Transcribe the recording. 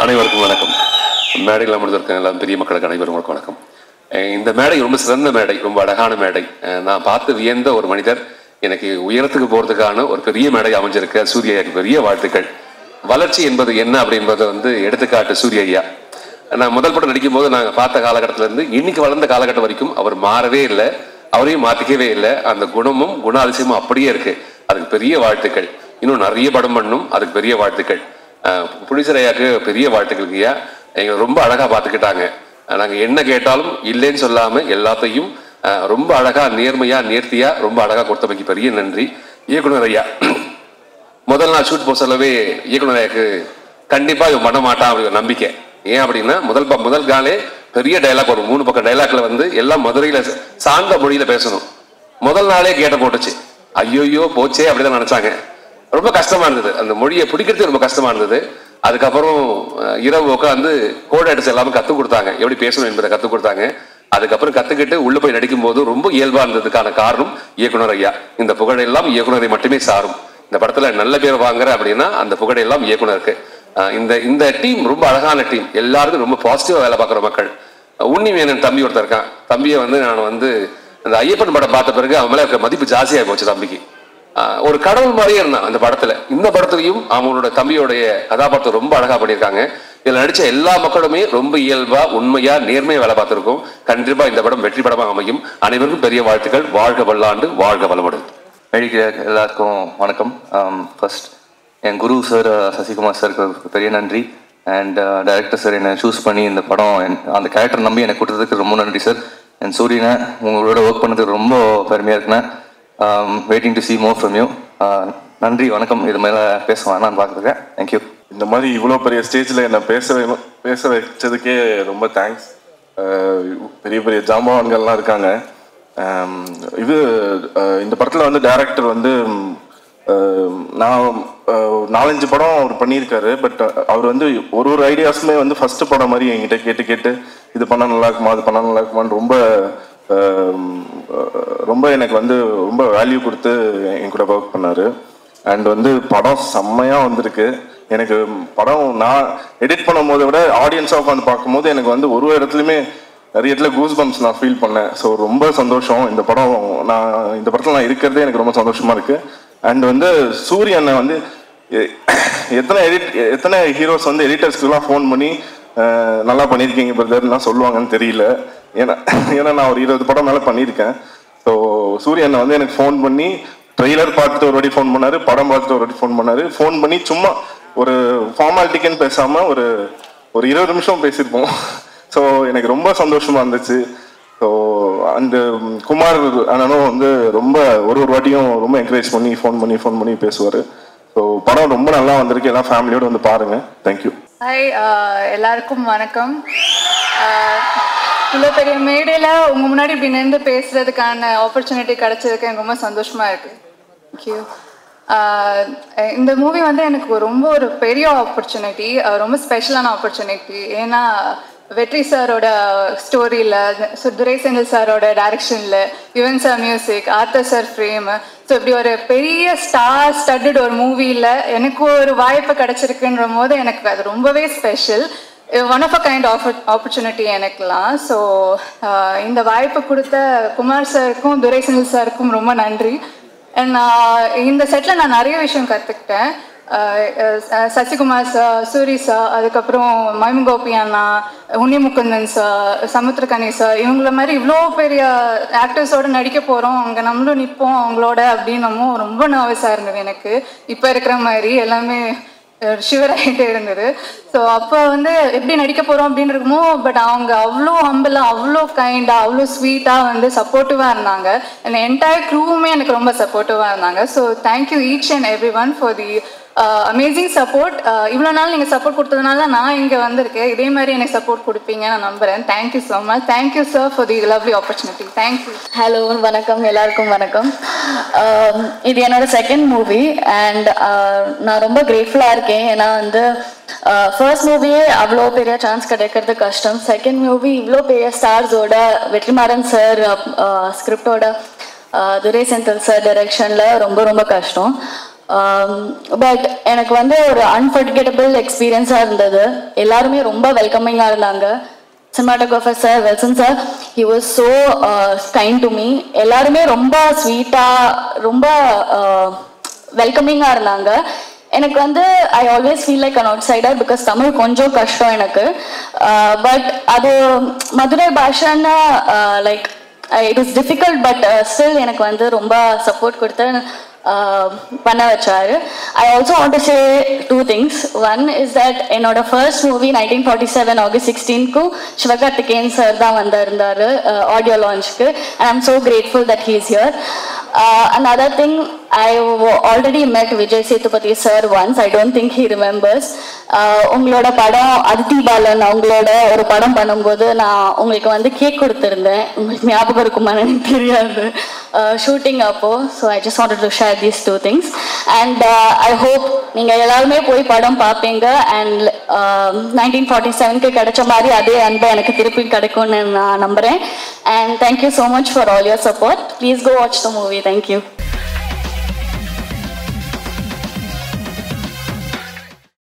அனைவருக்கும் வணக்கம் மேடையில் அமர்ந்திருக்க எல்லாம் பெரிய மக்களுக்கு அனைவருக்கும் வணக்கம் அஹ் இந்த மேடை ரொம்ப சிறந்த மேடை ரொம்ப அழகான மேடை அஹ் நான் பார்த்து வியந்த ஒரு மனிதர் எனக்கு உயரத்துக்கு போறதுக்கான ஒரு பெரிய மேடை அமைஞ்சிருக்கு சூரிய ஐயாக்கு பெரிய வாழ்த்துக்கள் வளர்ச்சி என்பது என்ன அப்படின்றத வந்து எடுத்துக்காட்டு சூரிய ஐயா நான் முதல் படம் நடிக்கும் போது நாங்கள் பார்த்த காலகட்டத்துல இருந்து இன்னைக்கு வளர்ந்த காலகட்டம் வரைக்கும் அவர் மாறவே இல்லை அவரையும் மாத்திக்கவே இல்லை அந்த குணமும் குணாதிசயமும் அப்படியே இருக்கு அதுக்கு பெரிய வாழ்த்துக்கள் இன்னும் நிறைய படம் பண்ணணும் அதுக்கு பெரிய வாழ்த்துக்கள் புடிசர் ஐயாக்கு பெரிய வாழ்த்துக்கள் ஐயா எங்களை ரொம்ப அழகா பார்த்துக்கிட்டாங்க அஹ் நாங்க என்ன கேட்டாலும் இல்லைன்னு சொல்லாம எல்லாத்தையும் அஹ் ரொம்ப அழகா நேர்மையா நேர்த்தியா ரொம்ப அழகா கொடுத்தமைக்கு பெரிய நன்றி இயக்குனர் ஐயா முதல் நாள் ஷூட் போக சொல்லவே இயக்குனர் ஐயாக்கு கண்டிப்பா இவன் பண்ண மாட்டான் அப்படி ஒரு நம்பிக்கை ஏன் அப்படின்னா முதல் ப- முதல் காலே பெரிய டைலாக் வரும் மூணு பக்கம் டைலாக்ல வந்து எல்லாம் மதுரையில சார்ந்த மொழியில பேசணும் முதல் நாளே கேட்ட போட்டுச்சு ஐயோயோ போச்சே அப்படிதான் நினைச்சாங்க ரொம்ப கஷ்டமா இருந்தது அந்த மொழியை பிடிக்கிறது ரொம்ப கஷ்டமா இருந்தது அதுக்கப்புறம் அஹ், இரவு உட்காந்து கோட் அடிச்சு எல்லாமே கத்துக் கொடுத்தாங்க எப்படி பேசணும் என்பதை கத்துக் கொடுத்தாங்க அதுக்கப்புறம் கத்துக்கிட்டு உள்ள போய் நடிக்கும் போது ரொம்ப இயல்பா இருந்ததுக்கான காரணம் இயக்குனர் ஐயா இந்த புகழெல்லாம் இயக்குனரை மட்டுமே சாரும் இந்த படத்துல நல்ல பேர் வாங்குற அப்படின்னா அந்த புகழெல்லாம் இயக்குனருக்கு அஹ், இந்த இந்த டீம் ரொம்ப அழகான டீம் எல்லாருக்கும் ரொம்ப பாசிட்டிவா வேலை பார்க்குற மக்கள் உன்னி வேணன் தம்பி ஒருத்தர் இருக்கான் தம்பியை வந்து நான் வந்து அந்த ஐயப்பன் படம் பார்த்த பிறகு அவன் மேல இருக்க மதிப்பு ஜாஸ்தியாகி போச்சு தம்பிக்கு ஆஹ் ஒரு கடவுள் மாதிரியே இருந்தான் அந்த படத்துல இந்த படத்துலயும் அவனோட தம்பியோடைய கதாபாத்திரம் ரொம்ப அழகா பண்ணியிருக்காங்க இதுல நடிச்ச எல்லா மக்களுமே ரொம்ப இயல்பா உண்மையா நேர்மையா வேலை பார்த்திருக்கோம் கண்டிப்பா இந்த படம் வெற்றி படமா அமையும் அனைவருக்கும் பெரிய வாழ்த்துக்கள் வாழ்க வல்லாண்டு வாழ்க வளமுடன் மேடிக்கிற எல்லாருக்கும் வணக்கம் ஃபர்ஸ்ட் என் குரு சார் சசிகுமார் சாருக்கு பெரிய நன்றி அண்ட் டைரக்டர் சார் என்னை சூஸ் பண்ணி இந்த படம் என்- அந்த கேரக்டர் நம்பி என்னை கொடுத்ததுக்கு ரொம்ப நன்றி சார் என் சூரியனை உங்களோட ஒர்க் பண்ணதுக்கு ரொம்ப பெருமையாக இருக்குண்ணே waiting to see more from you Uh, நன்றி வணக்கம் இது மேலே பேச வேணாம்னு பார்க்குறேன் தேங்க்யூ இந்த மாதிரி இவ்வளோ பெரிய ஸ்டேஜில் என்னை பேச வை- பேச வச்சதுக்கே ரொம்ப தேங்க்ஸ் பெரிய பெரிய ஜாம்பவான்கள்லாம் இருக்காங்க ஆம், இது அஹ், இந்த படத்தில் வந்து டைரக்டர் வந்து ம், அஹ், நான் அஹ், நாலஞ்சு படம் அவர் பண்ணியிருக்காரு பட் அவர் வந்து ஒரு ஒரு ஐடியாஸுமே வந்து ஃபர்ஸ்ட் படம் மாதிரி என்கிட்ட கேட்டு கேட்டு இது பண்ணால் நல்லா இருக்குமா அது பண்ணால் நல்லா இருக்குமான்னு ரொம்ப ஆம், அஹ், ரொம்ப எனக்கு வந்து ரொம்ப வேல்யூ கொடுத்து என் கூட ஒர்க் பண்ணாரு அண்ட் வந்து படம் செம்மையா வந்திருக்கு எனக்கு படம் நான் எடிட் பண்ணும் போதை விட ஆடியன்ஸாக உட்காந்து பார்க்கும்போது எனக்கு வந்து ஒரு ஒரு இடத்துலையுமே நிறைய இடத்துல கூஸ் பம்ப்ஸ் நான் ஃபீல் பண்ணேன் ஸோ ரொம்ப சந்தோஷம் இந்த படம் நான் இந்த படத்தில் நான் இருக்கிறதே எனக்கு ரொம்ப சந்தோஷமா இருக்கு அண்ட் வந்து சூரியனை வந்து எ- எத்தனை எடிட் எத்தனை ஹீரோஸ் வந்து எடிட்டர்ஸ்க்குலாம் ஃபோன் பண்ணி அஹ், நல்லா பண்ணியிருக்கீங்க பிரதர்லாம் சொல்லுவாங்கன்னு தெரியல ஏன்னா ஏன்னா நான் ஒரு இருபது படம் மேலே பண்ணியிருக்கேன் ஸோ சூரியன் வந்து எனக்கு ஃபோன் பண்ணி ட்ரெய்லர் பார்த்துட்டு ஒரு வாட்டி ஃபோன் பண்ணாரு படம் பார்த்துட்டு ஒரு வாட்டி ஃபோன் பண்ணாரு ஃபோன் பண்ணி சும்மா ஒரு ஃபார்மாலிட்டிக்குன்னு பேசாம ஒரு ஒரு இருபது நிமிஷம் பேசியிருப்போம் ஸோ எனக்கு ரொம்ப சந்தோஷமா இருந்துச்சு ஸோ அந்த ம், குமார் அண்ணனும் வந்து ரொம்ப ஒரு ஒரு வாட்டியும் ரொம்ப என்கரேஜ் பண்ணி ஃபோன் பண்ணி ஃபோன் பண்ணி பேசுவார் ஸோ படம் ரொம்ப நல்லா வந்திருக்கு எல்லாம் ஃபேமிலியோட வந்து பாருங்க தேங்க்யூ ஹாய் எல்லாருக்கும் வணக்கம் இவ்வளோ பெரிய மேடையில் உங்கள் முன்னாடி இப்படி நின்று பேசுறதுக்கான ஆப்பர்ச்சுனிட்டி கிடைச்சதுக்கு எனக்கு ரொம்ப சந்தோஷமா இருக்கு தேங்க்யூ இந்த மூவி வந்து எனக்கு ரொம்ப ஒரு பெரிய ஆப்பர்ச்சுனிட்டி ரொம்ப ஸ்பெஷலான ஆப்பர்ச்சுனிட்டி ஏன்னா வெற்றி சாரோட ஸ்டோரியில் துரை செந்தில் சாரோட டைரக்ஷனில் Yuvan sir music Arthur sir frame so இப்படி ஒரு பெரிய ஸ்டார் ஸ்டட்டட் ஒரு மூவியில் எனக்கு ஒரு வாய்ப்பு கிடைச்சிருக்குன்ற போது எனக்கு அது ரொம்பவே special one of a kind of opportunity எனக்குலாம் ஸோ இந்த வாய்ப்பு கொடுத்த குமார் சாருக்கும் துரை செந்தில் சாருக்கும் ரொம்ப நன்றி And, ஆஹ், இந்த செட்டில் நான் நிறைய விஷயம் கற்றுக்கிட்டேன் சசிகுமார் சார் சூரி சார் அதுக்கப்புறம் மைமுகோபி அண்ணா உன்னி முகுந்தன் சார் சமுத்திரகனி சார் இவங்கள மாதிரி இவ்வளோ பெரிய ஆக்டர்ஸோட நடிக்க போகிறோம் அங்கே நம்மளும் நிற்போம் அவங்களோட அப்படின்னமும் ரொம்ப நர்வஸாக இருந்தது எனக்கு இப்போ இருக்கிற மாதிரி எல்லாமே ஷிவராகிட்டே இருந்தது ஸோ அப்போ வந்து எப்படி நடிக்க போகிறோம் அப்படின்னு இருக்குமோ பட் அவங்க அவ்வளோ ஹம்பிளாக அவ்வளோ கைண்டாக அவ்வளோ ஸ்வீட்டாக வந்து சப்போர்ட்டிவாக இருந்தாங்க அந்த என்டையர் க்ரூவுமே எனக்கு ரொம்ப சப்போர்ட்டிவாக இருந்தாங்க so thank you each and every one for the amazing support இவ்வளோ நாள் நீங்கள் சப்போர்ட் கொடுத்ததுனால நான் இங்கே வந்திருக்கேன் இதே மாதிரி எனக்கு சப்போர்ட் கொடுப்பீங்க நான் நம்புகிறேன் thank you so much thank you sir for the lovely opportunity thank you hello வணக்கம் எல்லாருக்கும் வணக்கம் ஆம், இது என்னோட செகண்ட் மூவி அண்ட் நான் ரொம்ப கிரேட்ஃபுல்லாக இருக்கேன் ஏன்னா வந்து ஃபர்ஸ்ட் மூவியே அவ்வளோ பெரிய சான்ஸ் கிடைக்கிறது கஷ்டம் செகண்ட் மூவி இவ்வளோ பெரிய ஸ்டார்ஸோட வெற்றிமாறன் சார் ஸ்கிரிப்டோட துரை செந்தில் சார் டைரக்ஷனில் ரொம்ப ரொம்ப கஷ்டம் பட் எனக்கு வந்து ஒரு அன்ஃபர்கெட்டபிள் எக்ஸ்பீரியன்ஸாக இருந்தது எல்லாருமே ரொம்ப வெல்கமிங்காக இருந்தாங்க cinematographer sir Velson sir he was so kind to me எல்லாருமே ரொம்ப ஸ்வீட்டாக ரொம்ப வெல்கமிங்காக இருந்தாங்க எனக்கு வந்து I always feel like an outsider because Tamil கொஞ்சம் கஷ்டம் எனக்கு பட் அது மதுரை பாஷான்னு like it is difficult but still எனக்கு வந்து ரொம்ப சப்போர்ட் கொடுத்து uh, பண்ண வச்சாரு I also want to say two things one is that என்னோட first movie nineteen forty seven August சிக்ஸ்டீன்க்கும் Sivakarthikeyan sir தான் வந்திருந்தாரு ஆடியோ லான்ச்சுக்கு and I'm so grateful that he's here another thing I already met Vijay Sethupathi sir once I don't think he remembers உங்களோட படம் அதித்தி பாலன் அவங்களோட ஒரு படம் பண்ணும்போது நான் உங்களுக்கு வந்து கேக் கொடுத்துருந்தேன் உங்களுக்கு ஞாபகம் இருக்குமான்னு எனக்கு தெரியாது ஷூட்டிங் அப்போ so I just wanted to share these two things and I hope நீங்கள் எல்லாருமே போய் படம் பார்ப்பீங்க அண்ட் நைன்டீன் ஃபார்ட்டி செவனுக்கு கிடைச்ச மாதிரி அதே அன்பை எனக்கு திருப்பி கிடைக்கும்னு நான் நம்புகிறேன் and thank you so much for all your support please go watch the movie thank you